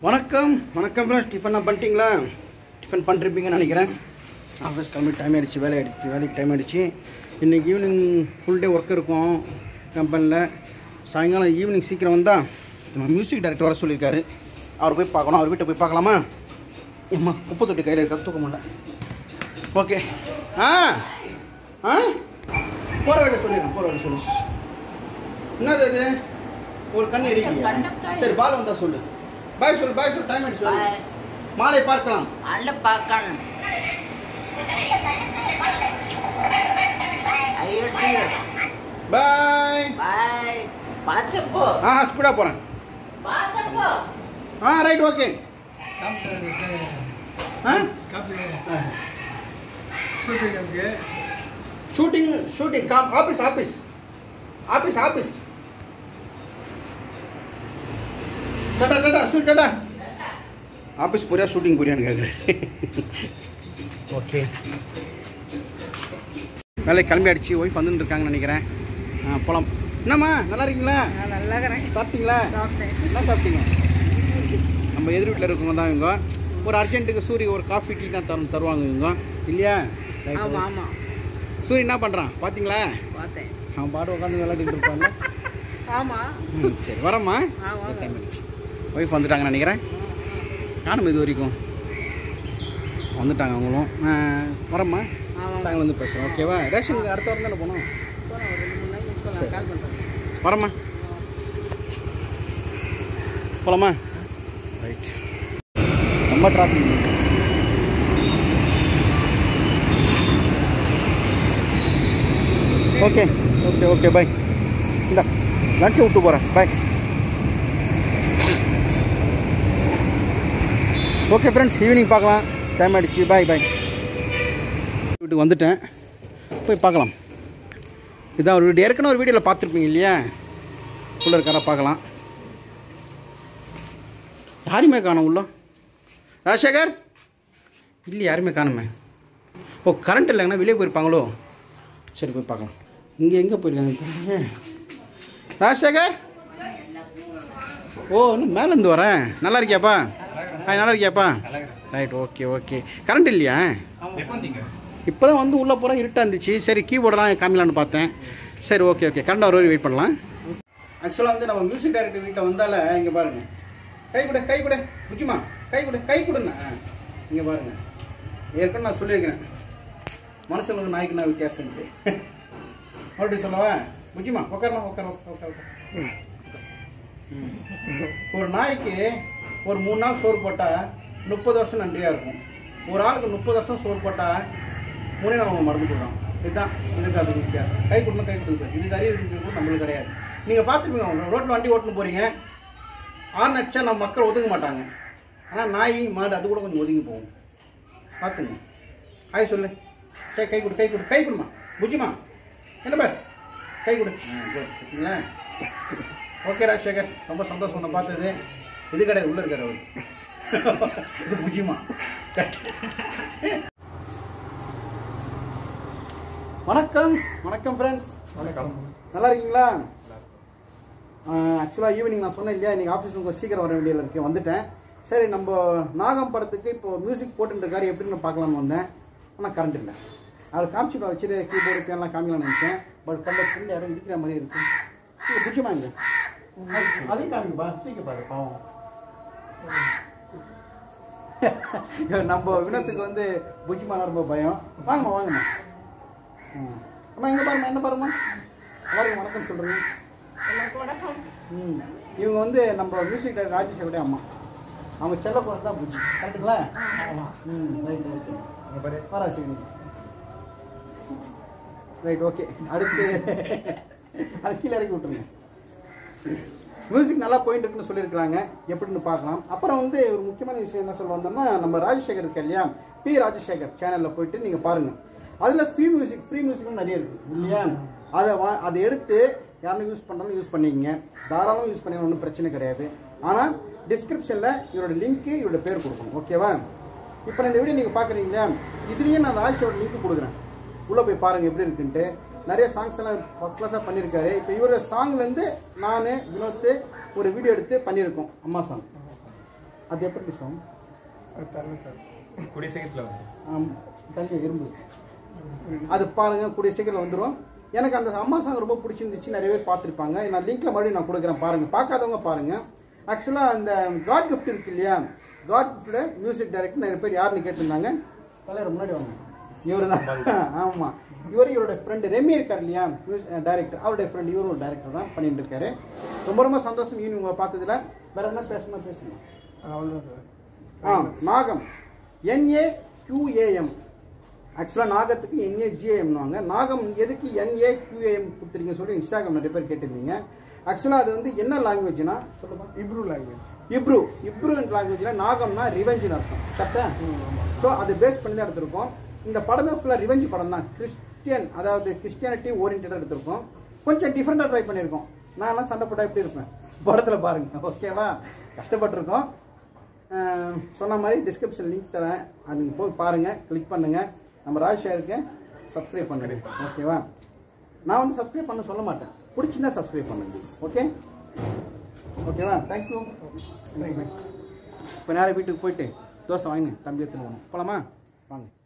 வணக்கம் வணக்கம் ஃப்ரெண்ட்ஸ் டிஃபன்லாம் பண்ணிட்டீங்களா டிஃபன் பண்ணிருப்பீங்கன்னு நினைக்கிறேன் ஆஃபீஸ் கிளம்பி டைம் ஆகிடுச்சு வேலை ஆகிடுச்சு வேலைக்கு டைம் ஆகிடுச்சு இன்றைக்கி ஈவினிங் ஃபுல் டே ஒர்க் இருக்கும் கம்பெனியில் சாயங்காலம் ஈவினிங் சீக்கிரம் வந்தால் நம்ம மியூசிக் டைரக்டர் வர சொல்லியிருக்காரு அவர் போய் பார்க்கணும் அவர் வீட்டை போய் பார்க்கலாமா ஏம்மா குப்பை தொட்டி கையில் இருக்க தூக்க முடியல ஓகே ஆ ஆ போகிற வேலை சொல்லிடுறேன் போகிற வேலை சொல்லு என்னது இது ஒரு கண் எரிக்கலையா சரி பால் வந்தா சொல்லு பாய் சொல்லு பாய் சொல்லு டைம் ஆயிடுச்சு சொல்லு. மாலை பார்க்கலாம் அள்ள பார்க்கணும் ஐயோ பாய் பாய் பார்த்து போ ஆ ஸ்பீடாக போகிறேன் பார்த்து போ ஆ ரைட் ஓகே ஆ ஷூட்டிங் ஷூட்டிங் காம் office office office office tata tata சூ டாடா ஆஃபீஸ் போறியா ஷூட்டிங் போறியான்னு கேட்குறேன் ஓகே வேலைக்கு கிளம்பி அடிச்சு ஒய்ஃப் வந்துட்டு இருக்காங்கன்னு நினைக்கிறேன் ஆ போகலாம் என்னம்மா நல்லா இருக்கீங்களா நான் நல்லா இருக்கிறேன் சாப்பிட்டீங்களா சாப்பிட்டேன் என்ன சாப்பிட்டீங்க நம்ம எதிர் வீட்டில் இருக்கவங்க தான் இவங்க ஒரு அர்ஜென்ட்டுக்கு சூரிய ஒரு காஃபி டீ தான் தரும் தருவாங்க இவங்க இல்லையா Right. ஆமாம் ஆமாம் சூரிய என்ன பண்ணுறான் பார்த்தீங்களா பார்த்தேன் அவன் பாட்டு உட்காந்து விளையாடிட்டு இருப்பாங்க ஆமாம் ம், சரி வரம்மா ஆ வாங்க டைம் ஆயிடுச்சு ஒய்ஃப் வந்துட்டாங்கன்னு நினைக்கிறேன் நானும் இது வரைக்கும் வந்துட்டாங்க அவங்களும் ஆ, வரம்மா ஆமாம் சாயங்காலம் வந்து பேசுகிறேன் ஓகேவா ரேஷனுக்கு அடுத்த வாரம் தானே போனோம் போகிறேன் ஒரு ரெண்டு மூணு நாள் யூஸ் பண்ண கால் பண்ணுறேன் வரம்மா போலாமா ரைட் செம்ம traffic okay okay okay bye இந்த லஞ்சை விட்டு போகிறேன் பாய் ஓகே ஃப்ரெண்ட்ஸ் ஈவினிங் பார்க்கலாம் டைம் ஆகிடுச்சு பாய் பாய் வீட்டுக்கு வந்துட்டேன் போய் பார்க்கலாம் இதான் ஒரு வீடியோ ஏற்கனவே ஒரு வீடியோவில் பார்த்துருப்பீங்க இல்லையா உள்ள இருக்காரா பார்க்கலாம் யாருமே காணோம் உள்ள ராஜசேகர் இல்லை யாருமே காணுமே ஓ கரண்ட் இல்லைங்கண்ணா வெளியே போயிருப்பாங்களோ சரி போய் பார்க்கலாம் இங்கே எங்கே போயிருக்காங்க தெரியலையே. ராஜசேகர் ஓ இன்னும் மேலேருந்து வரேன் நல்லா இருக்கியாப்பா ஆ நல்லா இருக்கியாப்பா ரைட் ஓகே ஓகே கரண்ட் இல்லையா இப்போ தான் வந்து உள்ளே போகிற இருட்டாக இருந்துச்சு சரி கீபோர்டெலாம் காமிலான்னு பார்த்தேன் சரி ஓகே ஓகே கரண்ட் வர வெயிட் பண்ணலாம் ஆக்சுவலாக வந்து நம்ம மியூசிக் டைரக்டர் வீட்டில் வந்தால இங்கே பாருங்க கை கொடு கை கொடு புச்சுமா கை கொடு கை கொடுண்ணா இங்கே பாருங்க ஏற்கனவே நான் சொல்லியிருக்கிறேன் மனுஷங்களுக்கு நாய்க்கு நான் வித்தியாசம்ட்டு மறுபடியும் சொல்லவா புஜிமா உட்காரலாம் உட்கார உட்கார உட்கார ம். ம். ஒரு நாய்க்கு ஒரு மூணு நாள் சோறு போட்டால் முப்பது வருஷம் நன்றியாக இருக்கும் ஒரு ஆளுக்கு முப்பது வருஷம் சோறு போட்டால் மூணே நாள் அவங்க மறந்து போடுறோம் இதுதான் இதுக்கு அது வித்தியாசம் கை கொடுக்கணும் கை கொடுக்குது இதுக்கு அறிவு இருக்கிறது கூட நம்மளுக்கு கிடையாது நீங்கள் பார்த்துப்பீங்க ரோட்டில் வண்டி ஓட்டுன்னு போகிறீங்க ஆறு அடிச்சா நம்ம மக்கள் ஒதுங்க மாட்டாங்க ஆனால் நாய் மாடு அது கூட கொஞ்சம் ஒதுங்கி போகும் பார்த்துங்க ஹாய் சொல்லு சரி கை கொடு கை கொடு கை கொடுமா புஜிமா என்ன பேர் கை கொடு பார்த்தீங்களா ஓகே ராஜசேகர் ரொம்ப சந்தோஷம் உன்னை பார்த்தது இது கிடையாது உள்ளே இருக்கார் அவர் இது புஜிமா கட் வணக்கம் வணக்கம் ஃப்ரெண்ட்ஸ் வணக்கம் நல்லா இருக்கீங்களா ஆக்சுவலாக ஈவினிங் நான் சொன்னேன் இல்லையா இன்னைக்கு ஆஃபீஸ் கொஞ்சம் சீக்கிரம் வர வேண்டியதில் இருக்கு வந்துட்டேன் சரி நம்ம நாகம் படத்துக்கு இப்போ மியூசிக் போட்டுருக்காரு எப்படின்னு பார்க்கலாம்னு வந்தேன் ஆனால் கரண்ட் இல்லை அவர் காமிச்சு வச்சுட்டு கீபோர்டு பேன்லாம் காமிக்கலாம்னு நினச்சேன் பட் கண்ட ஃப்ரெண்ட் யாரும் இருக்கிற மாதிரி இருக்கு இது புடிச்சுமா இங்க அதையும் காமிப்பா தூக்கி பாரு பாவம் நம்ம வினத்துக்கு வந்து புஜிமான ரொம்ப பயம் வாங்கம்மா வாங்கம்மா ம். அம்மா இங்கே பாருங்க என்ன பாருங்கம்மா எல்லாருக்கும் வணக்கம் சொல்கிறேங்க ம் இவங்க வந்து நம்ம மியூசிக் டைரக்டர் ராஜேஷோடைய அம்மா அவங்க செல்ல குழந்தை தான் பூச்சி கரெக்டுங்களா ம் ரைட் ஓகே பாராசி ரைட் ஓகே அடுத்து அது கீழே இறக்கி விட்டுருங்க மியூசிக் நல்லா போயிட்டு இருக்குன்னு சொல்லியிருக்கிறாங்க எப்படின்னு பார்க்கலாம் அப்புறம் வந்து ஒரு முக்கியமான விஷயம் என்ன சொல்ல வந்தோம்னா நம்ம ராஜசேகர் இருக்கு இல்லையா பி ராஜசேகர் சேனலில் போயிட்டு நீங்கள் பாருங்கள் அதில் ஃப்ரீ மியூசிக் ஃப்ரீ மியூசிக்கும் நிறைய இருக்குது இல்லையா அதை வா அதை எடுத்து யாரும் யூஸ் பண்ணாலும் யூஸ் பண்ணிக்கங்க தாராளம் யூஸ் பண்ணி ஒன்றும் பிரச்சனை கிடையாது ஆனால் டிஸ்கிரிப்ஷனில் இவரோட லிங்க்கு இவரோட பேர் கொடுக்கணும் ஓகேவா இப்போ இந்த வீடியோ நீங்கள் பார்க்குறீங்க இல்லையா இதுலேயும் நான் ராஜேஷோட லிங்க் கொடுக்குறேன் உள்ளே போய் பாருங்கள் எப்படி இருக்குன்ட்டு நிறைய சாங்ஸ் எல்லாம் ஃபர்ஸ்ட் கிளாஸாக பண்ணியிருக்காரு இப்போ இவரோட சாங்லேருந்து நான் வினோத்து ஒரு வீடியோ எடுத்து பண்ணியிருக்கோம் அம்மா சாங் அது எப்படி விஷயம் அது தரல சார் கூடிய சீக்கிரத்தில் வந்து தள்ளி இரும்பு அது பாருங்க கூடிய சீக்கிரம் வந்துடும் எனக்கு அந்த அம்மா சாங் ரொம்ப பிடிச்சிருந்துச்சு நிறைய பேர் பார்த்துருப்பாங்க நான் லிங்க்ல மறுபடியும் நான் கொடுக்குறேன் பாருங்க பார்க்காதவங்க பாருங்க ஆக்சுவலாக அந்த காட் கிஃப்ட் இருக்கு இல்லையா காட் கிஃப்ட்ல மியூசிக் டைரக்டர் நிறைய பேர் யாருன்னு கேட்டிருந்தாங்க தலைவர் முன்னாடி வாங்க இவர் தான் ஆமாம் இவர் இவரோட ஃப்ரெண்டு ரெமி இருக்கார் இல்லையா மியூசிக் டைரக்டர் அவருடைய ஃப்ரெண்ட் இவரும் ஒரு டைரக்டர் தான் பண்ணிட்டு இருக்காரு ரொம்ப ரொம்ப சந்தோஷம் ஈவினிங் உங்களை பார்த்ததுல வேற எதனா பேசணும் பேசுங்க அவ்வளோதான் சார் ஆ நாகம் என்ஏ கியூஏஎம் ஆக்சுவலாக நாகத்துக்கு என்ஏ ஜிஏஎம்னுவாங்க நாகம் எதுக்கு என்ஏ கியூஏஎம் கொடுத்துருங்க சொல்லி இன்ஸ்டாகிராம் நிறைய பேர் கேட்டிருந்தீங்க ஆக்சுவலாக அது வந்து என்ன லாங்குவேஜ்னா சொல்லுப்பா இப்ரூ லாங்குவேஜ் இப்ரு இப்ரு லாங்குவேஜில் நாகம்னா ரிவெஞ்சுன்னு அர்த்தம் கரெக்டா ஸோ அது பேஸ் பண்ணி தான் எடுத்திருக்கோம் இந்த படமே ஃபுல்லாக ரிவெஞ்ச் படம் தான் கிறிஸ்டியன் அதாவது கிறிஸ்டியானிட்டி ஓரியன்டாக எடுத்திருக்கோம் கொஞ்சம் டிஃப்ரெண்ட்டாக ட்ரை பண்ணியிருக்கோம் நான்லாம் சண்டை போட்டால் எப்படி இருப்பேன் படத்தில் பாருங்க ஓகேவா கஷ்டப்பட்டிருக்கோம் அஹ் சொன்ன மாதிரி டிஸ்கிரிப்ஷன் லிங்க் தரேன் அது நீங்கள் போய் பாருங்கள் கிளிக் பண்ணுங்கள் நம்ம ராஜ் ஷேருக்கு சப்ஸ்கிரைப் பண்ணுங்க ஓகேவா நான் வந்து சப்ஸ்கிரைப் பண்ண சொல்ல மாட்டேன் பிடிச்சிருந்தா சப்ஸ்கிரைப் பண்ணுங்க ஓகே ஓகேவா தேங்க்யூ இப்போ நேரம் வீட்டுக்கு போயிட்டு தோசை வாங்கினேன் தம்பி எடுத்துன்னு போகணும் போலாமா வாங்க